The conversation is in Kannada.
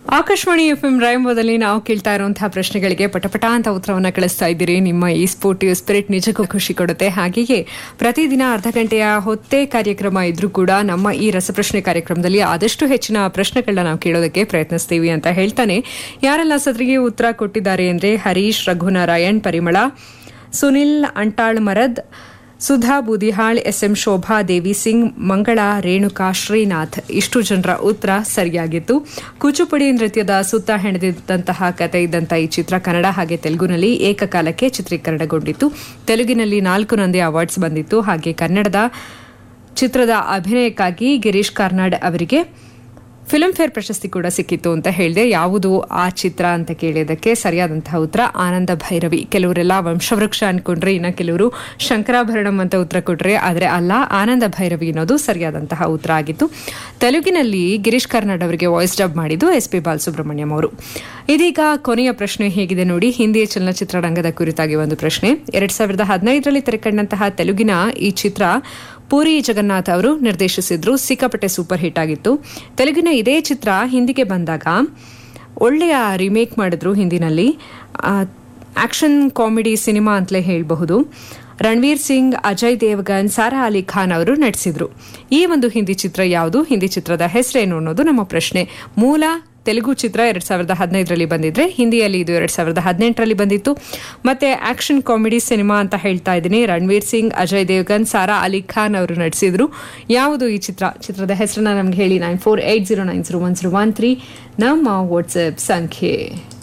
ಆಕಾಶವಾಣಿ ಎಫ್ ಎಂ ರಾಯಂಬೋದಲ್ಲಿ ನಾವು ಕೇಳ್ತಾ ಇರುವಂತಹ ಪ್ರಶ್ನೆಗಳಿಗೆ ಪಟಪಟ ಅಂತ ಉತ್ತರವನ್ನ ಕಳಿಸ್ತಾ ಇದ್ದೀರಿ ನಿಮ್ಮ ಈ ಸ್ಪೋರ್ಟಿವ್ ಸ್ಪಿರಿಟ್ ನಿಜಕ್ಕೂ ಖುಷಿ ಕೊಡುತ್ತೆ ಹಾಗೆಯೇ ಪ್ರತಿದಿನ ಅರ್ಧ ಗಂಟೆಯ ಹೊತ್ತೇ ಕಾರ್ಯಕ್ರಮ ಇದ್ರೂ ಕೂಡ ನಮ್ಮ ಈ ರಸಪ್ರಶ್ನೆ ಕಾರ್ಯಕ್ರಮದಲ್ಲಿ ಆದಷ್ಟು ಹೆಚ್ಚಿನ ಪ್ರಶ್ನೆಗಳನ್ನ ನಾವು ಕೇಳೋದಕ್ಕೆ ಪ್ರಯತ್ನಿಸ್ತೀವಿ ಅಂತ ಹೇಳ್ತಾನೆ ಯಾರೆಲ್ಲ ಸದ್ರಿಗೆ ಉತ್ತರ ಕೊಟ್ಟಿದ್ದಾರೆ ಅಂದ್ರೆ ಹರೀಶ್ ರಘುನಾರಾಯಣ್ ಪರಿಮಳ ಸುನಿಲ್ ಅಂಟಾಳ್ ಮರದ್ ಸುಧಾ ಬೂದಿಹಾಳ್ ಎಸ್ಎಂ ಶೋಭಾ ದೇವಿ ಸಿಂಗ್ ಮಂಗಳ ರೇಣುಕಾ ಶ್ರೀನಾಥ್ ಇಷ್ಟು ಜನರ ಉತ್ತರ ಸರಿಯಾಗಿತ್ತು ಕೂಚುಪುಡಿ ನೃತ್ಯದ ಸುತ್ತ ಹೆಣೆದಿದ್ದಂತಹ ಕತೆ ಇದ್ದಂಥ ಈ ಚಿತ್ರ ಕನ್ನಡ ಹಾಗೆ ತೆಲುಗುನಲ್ಲಿ ಏಕಕಾಲಕ್ಕೆ ಚಿತ್ರೀಕರಣಗೊಂಡಿತ್ತು ತೆಲುಗಿನಲ್ಲಿ ನಾಲ್ಕು ನಂದಿ ಅವಾರ್ಡ್ಸ್ ಬಂದಿತ್ತು ಹಾಗೆ ಕನ್ನಡದ ಚಿತ್ರದ ಅಭಿನಯಕ್ಕಾಗಿ ಗಿರೀಶ್ ಕಾರ್ನಾಡ್ ಅವರಿಗೆ ಫಿಲ್ಮ್ ಫೇರ್ ಪ್ರಶಸ್ತಿ ಕೂಡ ಸಿಕ್ಕಿತ್ತು ಅಂತ ಹೇಳಿದೆ ಯಾವುದು ಆ ಚಿತ್ರ ಅಂತ ಕೇಳಿದಕ್ಕೆ ಸರಿಯಾದಂತಹ ಉತ್ತರ ಆನಂದ ಭೈರವಿ ಕೆಲವರೆಲ್ಲ ವಂಶವೃಕ್ಷ ಅನ್ಕೊಂಡ್ರೆ ಇನ್ನ ಕೆಲವರು ಶಂಕರಾಭರಣಂ ಅಂತ ಉತ್ತರ ಕೊಟ್ರೆ ಆದರೆ ಅಲ್ಲ ಆನಂದ ಭೈರವಿ ಅನ್ನೋದು ಸರಿಯಾದಂತಹ ಉತ್ತರ ಆಗಿತ್ತು ತೆಲುಗಿನಲ್ಲಿ ಗಿರೀಶ್ ಕಾರ್ನಾಡ್ ಅವರಿಗೆ ವಾಯ್ಸ್ ಡಬ್ ಮಾಡಿದ್ದು ಎಸ್ ಪಿ ಬಾಲಸುಬ್ರಹ್ಮಣ್ಯಂ ಅವರು ಇದೀಗ ಕೊನೆಯ ಪ್ರಶ್ನೆ ಹೇಗಿದೆ ನೋಡಿ ಹಿಂದಿ ಚಲನಚಿತ್ರರಂಗದ ಕುರಿತಾಗಿ ಒಂದು ಪ್ರಶ್ನೆ ಎರಡ್ ಸಾವಿರದ ಹದಿನೈದರಲ್ಲಿ ತೆರೆಕಂಡಂತಹ ತೆಲುಗಿನ ಈ ಚಿತ್ರ ಪೂರಿ ಜಗನ್ನಾಥ್ ಅವರು ನಿರ್ದೇಶಿಸಿದ್ರು ಸಿಕ್ಕಾಪಟ್ಟೆ ಸೂಪರ್ ಹಿಟ್ ಆಗಿತ್ತು ತೆಲುಗಿನ ಇದೇ ಚಿತ್ರ ಹಿಂದಿಗೆ ಬಂದಾಗ ಒಳ್ಳೆಯ ರಿಮೇಕ್ ಮಾಡಿದ್ರು ಹಿಂದಿನಲ್ಲಿ ಆಕ್ಷನ್ ಕಾಮಿಡಿ ಸಿನಿಮಾ ಅಂತಲೇ ಹೇಳಬಹುದು ರಣವೀರ್ ಸಿಂಗ್ ಅಜಯ್ ದೇವಗನ್ ಸಾರಾ ಅಲಿ ಖಾನ್ ಅವರು ನಟಿಸಿದ್ರು ಈ ಒಂದು ಹಿಂದಿ ಚಿತ್ರ ಯಾವುದು ಹಿಂದಿ ಚಿತ್ರದ ಹೆಸರೇನು ಅನ್ನೋದು ನಮ್ಮ ಪ್ರಶ್ನೆ ಮೂಲ ತೆಲುಗು ಚಿತ್ರ ಎರಡ್ ಸಾವಿರದ ಹದಿನೈದರಲ್ಲಿ ಬಂದಿದ್ರೆ ಹಿಂದಿಯಲ್ಲಿ ಇದು ಎರಡ್ ಸಾವಿರದ ಹದಿನೆಂಟರಲ್ಲಿ ಬಂದಿತ್ತು ಮತ್ತೆ ಆಕ್ಷನ್ ಕಾಮಿಡಿ ಸಿನಿಮಾ ಅಂತ ಹೇಳ್ತಾ ಇದ್ದೀನಿ ರಣವೀರ್ ಸಿಂಗ್ ಅಜಯ್ ದೇವ್ಗನ್ ಸಾರಾ ಅಲಿ ಖಾನ್ ಅವರು ನಟಿಸಿದ್ರು ಯಾವುದು ಈ ಚಿತ್ರ ಚಿತ್ರದ ಹೆಸರನ್ನ ನಮ್ಗೆ ಹೇಳಿ nine four eight zero nine zero one zero one three ನಮ್ಮ ವಾಟ್ಸ್ಆಪ್ ಸಂಖ್ಯೆ